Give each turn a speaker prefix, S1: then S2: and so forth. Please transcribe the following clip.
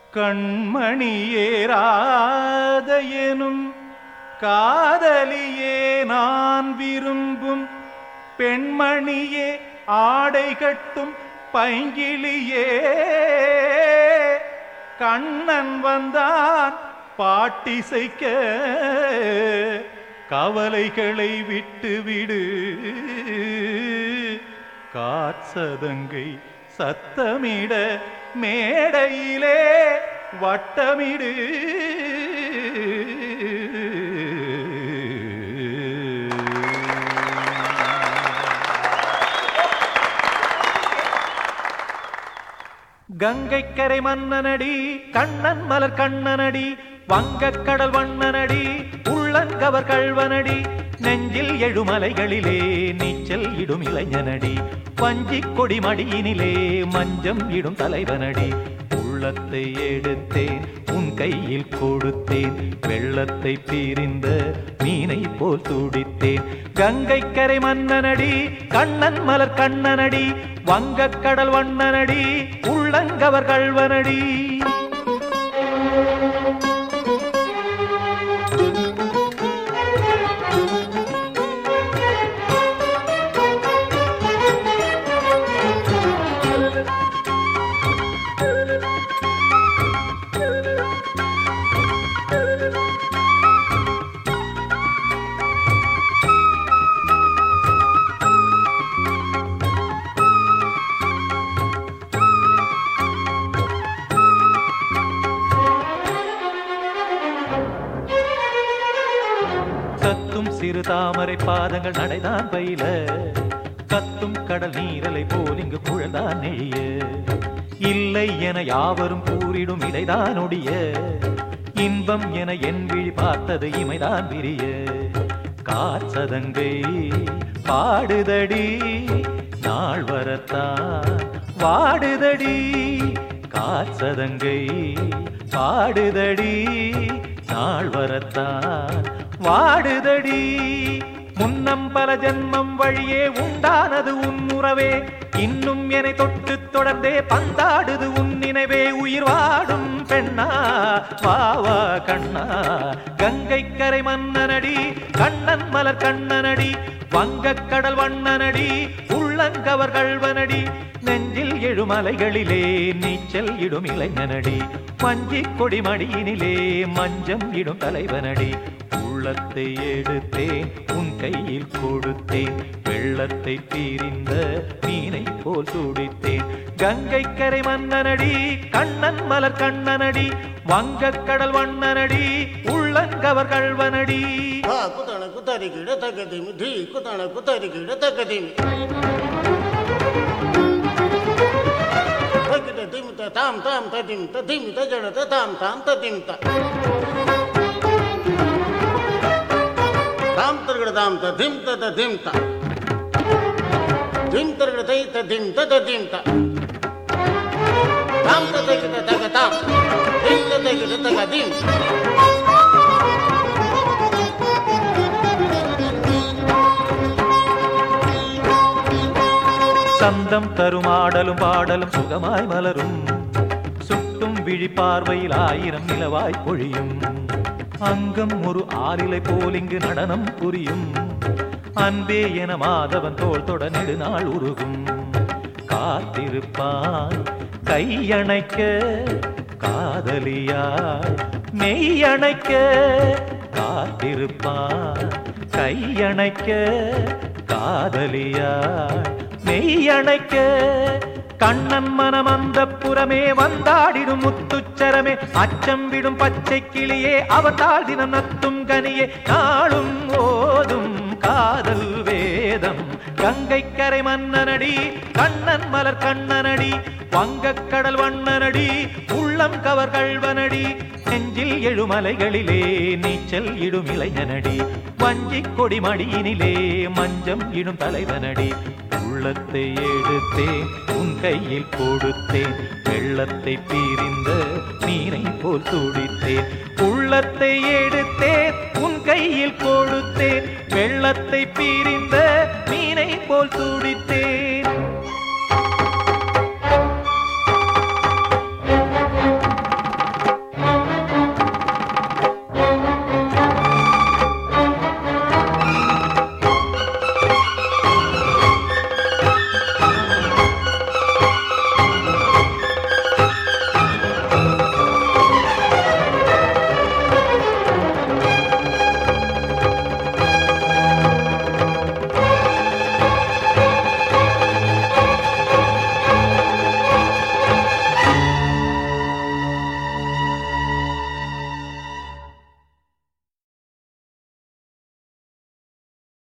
S1: கண்மணியேராத எனும் காதலியே நான் விரும்பும் பெண்மணியே ஆடை கட்டும் பைங்கிளியே கண்ணன் வந்தான் பாட்டிசைக்க கவலைகளை விட்டு விடு காற்சதங்கை சத்தமிட மேடையிலே வட்டமிடு கங்கைக்கரை மன்னனடி கண்ணன் மலர் கண்ணனடி வங்கக் கடல் வண்ணனடி உள்ளங்கவர் கள்வனடி நெஞ்சில் எழுமலைகளிலே நீச்சல் இடும் இளைஞனடி வஞ்சிக் கொடி மடியினிலே மஞ்சம் இடும் தலைவனடி உள்ளத்தை எடுத்தேன் உன் கையில் கொடுத்தேன் வெள்ளத்தை பிரிந்த மீனை போல் துடித்தேன் கங்கைக்கரை மன்னனடி கண்ணன் மலர் கண்ணனடி வங்கக் கடல் வண்ணனடி உள்ளங்கவர் கள்வனடி கத்தும் சிறு தாமரை பாதங்கள் நடைதான் பயில கத்தும் கடல் நீரலை போல் இங்கு குழல்தான் நெழிய இல்லை என யாவரும் கூறிடும் இடைதான் ஒடிய இன்பம் என என் விழி பார்த்தது இமைதான் விரிய காற்சதங்கை பாடுதடி நாள் வரத்தான் வாடுதடி காற்சதங்கை பாடுதடி நாள் வரத்தான் வாடுதடி முன்னம் பல ஜென்மம் வழியே உண்டானது உன் உறவே இன்னும் என்னை தொட்டு தொடர்ந்தே பந்தாடுது உன் நினைவே உயிர் வாடும் பெண்ணா வாவா கண்ணா கங்கை கரை மன்னனடி கண்ணன் மலர் கண்ணனடி வங்கக் கடல் வண்ணனடி உள்ளங்கவர் கள்வனடி நெஞ்சில் எழுமலைகளிலே நீச்சல் இடும் இளைஞனடி மஞ்சிக் கொடி மடியினிலே மஞ்சம் இடும் தலைவனடி உள்ளத்தை எடுத்தேன் உன் கையில் கொடுத்தேன் வெள்ளத்தை பிரிந்த மீனை போல் துடித்தேன் கங்கை கரை மன்னனடி கண்ணன் மலர் கண்ணனடி வங்கக் கடல் வண்ணனடி உள்ளங்கவர் கள்வனடி
S2: धा कुतण कुतारी किड तकदिमि धी कुतण कुतारी किड तकदिमि तकिट दिम त ताम ताम तदिम त दिम त जड त ताम ताम तदिम त ताम तरगड ताम त दिम त त दिम त दिम तरगड तै त दिम त त दिम त ताम त तकिट तक ताम दिम त तकिट तक दिम
S1: சந்தம் தரும் ஆடலும் பாடலும் சுகமாய் மலரும் சுட்டும் விழி பார்வையில் ஆயிரம் நிலவாய் பொழியும் அங்கம் ஒரு ஆறிலை போல் இங்கு நடனம் புரியும் அன்பே என மாதவன் தோள் தொட நெடுநாள் உருகும் காத்திருப்பான் கையணைக்க காதலியாய் மெய்யணைக்க காத்திருப்பான் கையணைக்க காதலியாய் மெய்யணைக்க கண்ணன் மனம் அந்த புறமே வந்தாடிடும் முத்துச்சரமே அச்சம் விடும் பச்சை கிளியே அவர்தாள் தினம் நத்தும் கனியே நாளும் ஓதும் காதல் வேதம் கங்கை கரை மன்னனடி கண்ணன் மலர் கண்ணனடி வங்கக் கடல் வண்ணனடி உள்ளம் கவர் கள்வனடி நெஞ்சில் எழுமலைகளிலே நீச்சல் இடும் இளைஞனடி வஞ்சிக் கொடி மடியினிலே மஞ்சம் இடும் தலைவனடி உள்ளத்தை எடுத்தேன் உன் கையில் கொடுத்தேன் வெள்ளத்தை பிரிந்த மீனை போல் துடித்தேன் உள்ளத்தை எடுத்தேன் உன் கையில் கொடுத்தேன் வெள்ளத்தை பிரிந்த மீனை போல் துடித்தேன்